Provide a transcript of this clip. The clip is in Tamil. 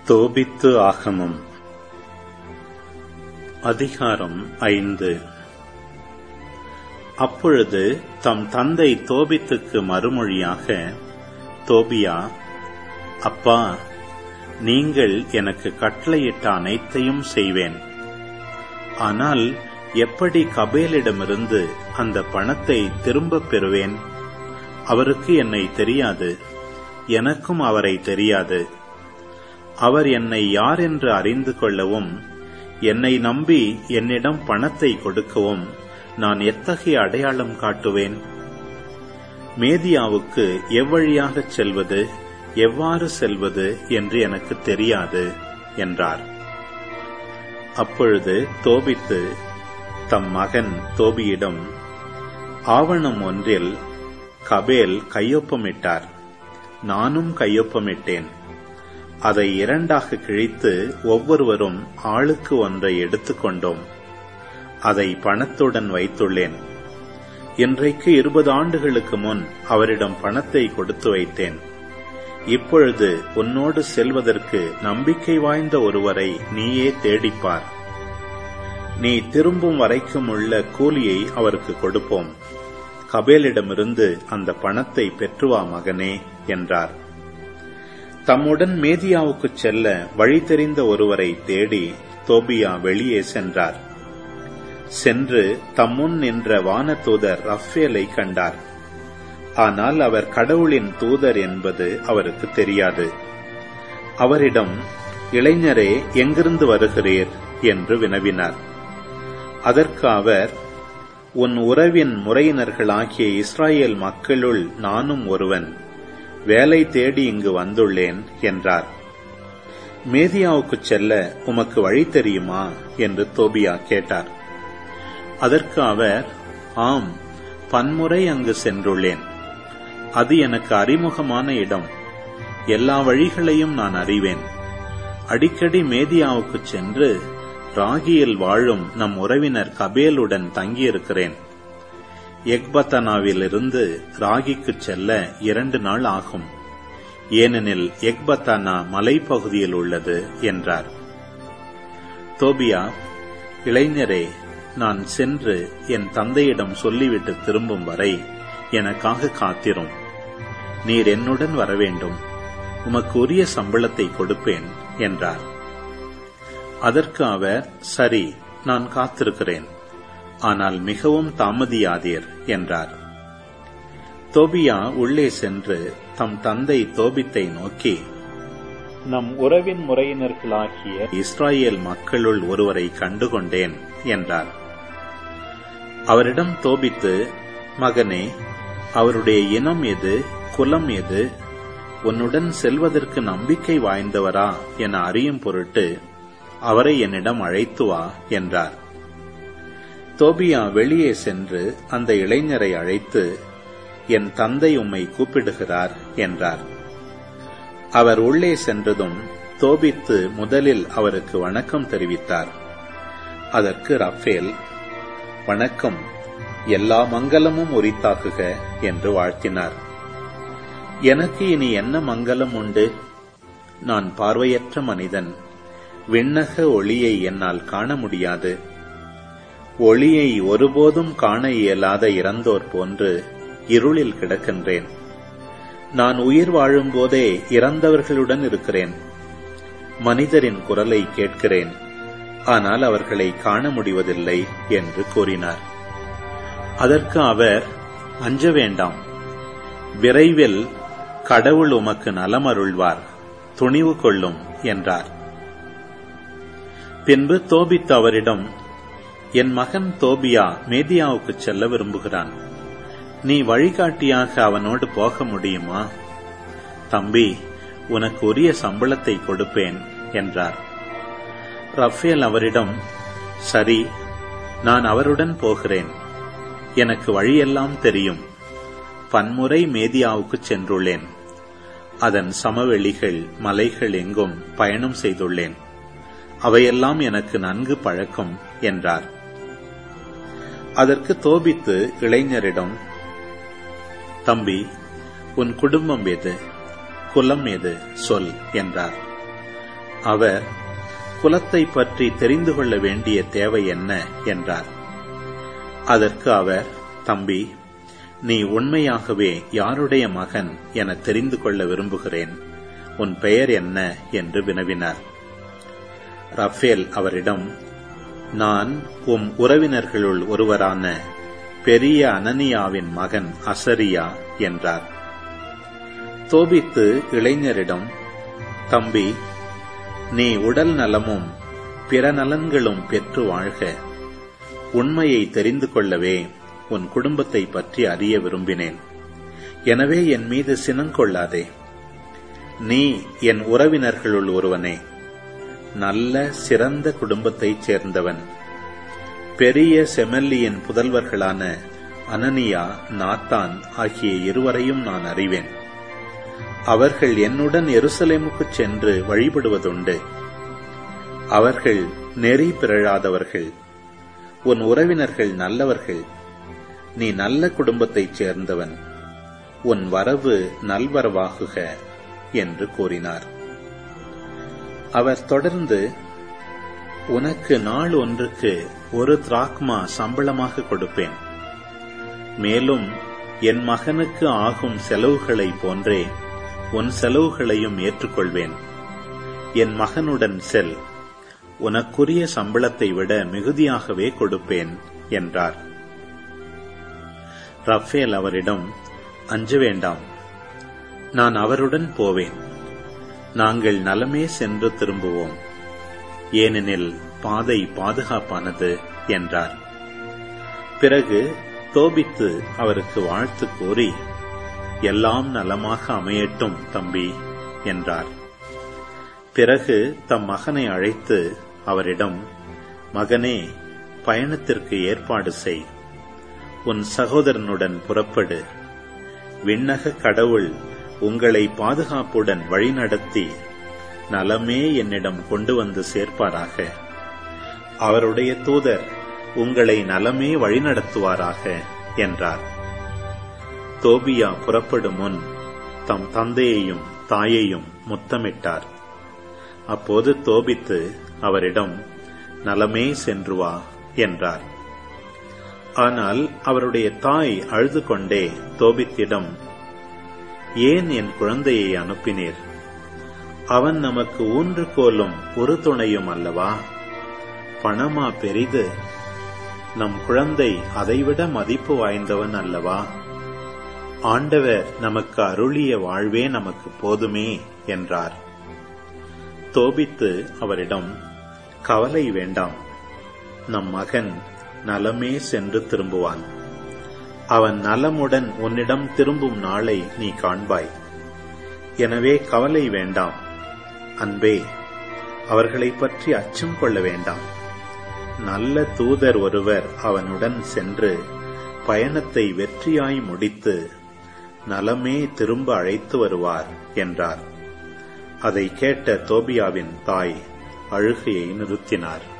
தோபித்து ஆகமம் அதிகாரம் ஐந்து அப்பொழுது தம் தந்தை தோபித்துக்கு மறுமொழியாக தோபியா அப்பா நீங்கள் எனக்கு கட்டளையிட்ட அனைத்தையும் செய்வேன் ஆனால் எப்படி கபேலிடமிருந்து அந்த பணத்தை திரும்பப் பெறுவேன் அவருக்கு என்னை தெரியாது எனக்கும் அவரை தெரியாது அவர் என்னை யார் என்று அறிந்து கொள்ளவும் என்னை நம்பி என்னிடம் பணத்தை கொடுக்கவும் நான் எத்தகைய அடையாளம் காட்டுவேன் மேதியாவுக்கு எவ்வழியாகச் செல்வது எவ்வாறு செல்வது என்று எனக்கு தெரியாது என்றார் அப்பொழுது தோபித்து தம் மகன் தோபியிடம் ஆவணம் ஒன்றில் கபேல் கையொப்பமிட்டார் நானும் கையொப்பமிட்டேன் அதை இரண்டாக கிழித்து ஒவ்வொருவரும் ஆளுக்கு ஒன்றை எடுத்துக்கொண்டோம் அதை பணத்துடன் வைத்துள்ளேன் இன்றைக்கு இருபது ஆண்டுகளுக்கு முன் அவரிடம் பணத்தை கொடுத்து வைத்தேன் இப்பொழுது உன்னோடு செல்வதற்கு நம்பிக்கை வாய்ந்த ஒருவரை நீயே தேடிப்பார் நீ திரும்பும் வரைக்கும் உள்ள கூலியை அவருக்கு கொடுப்போம் கபேலிடமிருந்து அந்த பணத்தை பெற்றுவா மகனே என்றார் தம்முடன் மேதியாவுக்குச் செல்ல வழி தெரிந்த ஒருவரை தேடி தோபியா வெளியே சென்றார் சென்று தம்முன் நின்ற வானதூதர் ரஃபேலை கண்டார் ஆனால் அவர் கடவுளின் தூதர் என்பது அவருக்கு தெரியாது அவரிடம் இளைஞரே எங்கிருந்து வருகிறீர் என்று வினவினார் அதற்கு அவர் உன் உறவின் முறையினர்களாகிய இஸ்ராயேல் மக்களுள் நானும் ஒருவன் வேலை தேடி இங்கு வந்துள்ளேன் என்றார் மேதியாவுக்குச் செல்ல உமக்கு வழி தெரியுமா என்று தோபியா கேட்டார் அதற்கு அவர் ஆம் பன்முறை அங்கு சென்றுள்ளேன் அது எனக்கு அறிமுகமான இடம் எல்லா வழிகளையும் நான் அறிவேன் அடிக்கடி மேதியாவுக்குச் சென்று ராகியில் வாழும் நம் உறவினர் கபேலுடன் தங்கியிருக்கிறேன் எக்பத்தனாவிலிருந்து ராகிக்குச் செல்ல இரண்டு நாள் ஆகும் ஏனெனில் எக்பத்தானா மலைப்பகுதியில் உள்ளது என்றார் தோபியா இளைஞரே நான் சென்று என் தந்தையிடம் சொல்லிவிட்டு திரும்பும் வரை எனக்காக காத்திரும் நீர் என்னுடன் வரவேண்டும் உமக்கு உரிய சம்பளத்தை கொடுப்பேன் என்றார் அதற்கு அவர் சரி நான் காத்திருக்கிறேன் ஆனால் மிகவும் தாமதியாதீர் என்றார் தோபியா உள்ளே சென்று தம் தந்தை தோபித்தை நோக்கி நம் உறவின் முறையினர்களாகிய இஸ்ராயேல் மக்களுள் ஒருவரை கண்டுகொண்டேன் என்றார் அவரிடம் தோபித்து மகனே அவருடைய இனம் எது குலம் எது உன்னுடன் செல்வதற்கு நம்பிக்கை வாய்ந்தவரா என அறியும் பொருட்டு அவரை என்னிடம் அழைத்து வா என்றார் தோபியா வெளியே சென்று அந்த இளைஞரை அழைத்து என் தந்தை உம்மை கூப்பிடுகிறார் என்றார் அவர் உள்ளே சென்றதும் தோபித்து முதலில் அவருக்கு வணக்கம் தெரிவித்தார் அதற்கு ரஃபேல் வணக்கம் எல்லா மங்கலமும் உரித்தாக்குக என்று வாழ்த்தினார் எனக்கு இனி என்ன மங்கலம் உண்டு நான் பார்வையற்ற மனிதன் விண்ணக ஒளியை என்னால் காண முடியாது ஒளியை ஒருபோதும் காண இயலாத இறந்தோர் போன்று இருளில் கிடக்கின்றேன் நான் உயிர் வாழும்போதே இறந்தவர்களுடன் இருக்கிறேன் மனிதரின் குரலை கேட்கிறேன் ஆனால் அவர்களை காண முடிவதில்லை என்று கூறினார் அதற்கு அவர் அஞ்ச வேண்டாம் விரைவில் கடவுள் உமக்கு நலமருள்வார் துணிவு கொள்ளும் என்றார் பின்பு தோபித்து அவரிடம் என் மகன் தோபியா மேதியாவுக்கு செல்ல விரும்புகிறான் நீ வழிகாட்டியாக அவனோடு போக முடியுமா தம்பி உனக்கு உரிய சம்பளத்தை கொடுப்பேன் என்றார் ரஃபேல் அவரிடம் சரி நான் அவருடன் போகிறேன் எனக்கு வழியெல்லாம் தெரியும் பன்முறை மேதியாவுக்கு சென்றுள்ளேன் அதன் சமவெளிகள் மலைகள் எங்கும் பயணம் செய்துள்ளேன் அவையெல்லாம் எனக்கு நன்கு பழக்கம் என்றார் அதற்கு தோபித்து இளைஞரிடம் தம்பி உன் குடும்பம் எது குலம் எது சொல் என்றார் அவர் குலத்தை பற்றி தெரிந்து கொள்ள வேண்டிய தேவை என்ன என்றார் அதற்கு அவர் தம்பி நீ உண்மையாகவே யாருடைய மகன் என தெரிந்து கொள்ள விரும்புகிறேன் உன் பெயர் என்ன என்று வினவினார் ரஃபேல் அவரிடம் நான் உம் உறவினர்களுள் ஒருவரான பெரிய அனனியாவின் மகன் அசரியா என்றார் தோபித்து இளைஞரிடம் தம்பி நீ உடல் நலமும் பிற நலன்களும் பெற்று வாழ்க உண்மையை தெரிந்து கொள்ளவே உன் குடும்பத்தை பற்றி அறிய விரும்பினேன் எனவே என் மீது சினங்கொள்ளாதே நீ என் உறவினர்களுள் ஒருவனே நல்ல சிறந்த குடும்பத்தைச் சேர்ந்தவன் பெரிய செமல்லியின் புதல்வர்களான அனனியா நாத்தான் ஆகிய இருவரையும் நான் அறிவேன் அவர்கள் என்னுடன் எருசலேமுக்குச் சென்று வழிபடுவதுண்டு அவர்கள் நெறி பிறழாதவர்கள் உன் உறவினர்கள் நல்லவர்கள் நீ நல்ல குடும்பத்தைச் சேர்ந்தவன் உன் வரவு நல்வரவாகுக என்று கூறினார் அவர் தொடர்ந்து உனக்கு நாள் ஒன்றுக்கு ஒரு திராக்மா சம்பளமாக கொடுப்பேன் மேலும் என் மகனுக்கு ஆகும் செலவுகளை போன்றே உன் செலவுகளையும் ஏற்றுக்கொள்வேன் என் மகனுடன் செல் உனக்குரிய சம்பளத்தை விட மிகுதியாகவே கொடுப்பேன் என்றார் ரஃபேல் அவரிடம் அஞ்ச வேண்டாம் நான் அவருடன் போவேன் நாங்கள் நலமே சென்று திரும்புவோம் ஏனெனில் பாதை பாதுகாப்பானது என்றார் பிறகு தோபித்து அவருக்கு வாழ்த்து கூறி எல்லாம் நலமாக அமையட்டும் தம்பி என்றார் பிறகு தம் மகனை அழைத்து அவரிடம் மகனே பயணத்திற்கு ஏற்பாடு செய் உன் சகோதரனுடன் புறப்படு விண்ணக கடவுள் உங்களை பாதுகாப்புடன் வழிநடத்தி நலமே என்னிடம் கொண்டு வந்து சேர்ப்பாராக அவருடைய தூதர் உங்களை நலமே வழிநடத்துவாராக என்றார் தோபியா புறப்படும் முன் தம் தந்தையையும் தாயையும் முத்தமிட்டார் அப்போது தோபித்து அவரிடம் நலமே சென்று வா என்றார் ஆனால் அவருடைய தாய் அழுது கொண்டே தோபித்திடம் ஏன் என் குழந்தையை அனுப்பினீர் அவன் நமக்கு ஊன்றுகோலும் ஒரு துணையும் அல்லவா பணமா பெரிது நம் குழந்தை அதைவிட மதிப்பு வாய்ந்தவன் அல்லவா ஆண்டவர் நமக்கு அருளிய வாழ்வே நமக்கு போதுமே என்றார் தோபித்து அவரிடம் கவலை வேண்டாம் நம் மகன் நலமே சென்று திரும்புவான் அவன் நலமுடன் உன்னிடம் திரும்பும் நாளை நீ காண்பாய் எனவே கவலை வேண்டாம் அன்பே அவர்களை பற்றி அச்சம் கொள்ள வேண்டாம் நல்ல தூதர் ஒருவர் அவனுடன் சென்று பயணத்தை வெற்றியாய் முடித்து நலமே திரும்ப அழைத்து வருவார் என்றார் அதை கேட்ட தோபியாவின் தாய் அழுகையை நிறுத்தினார்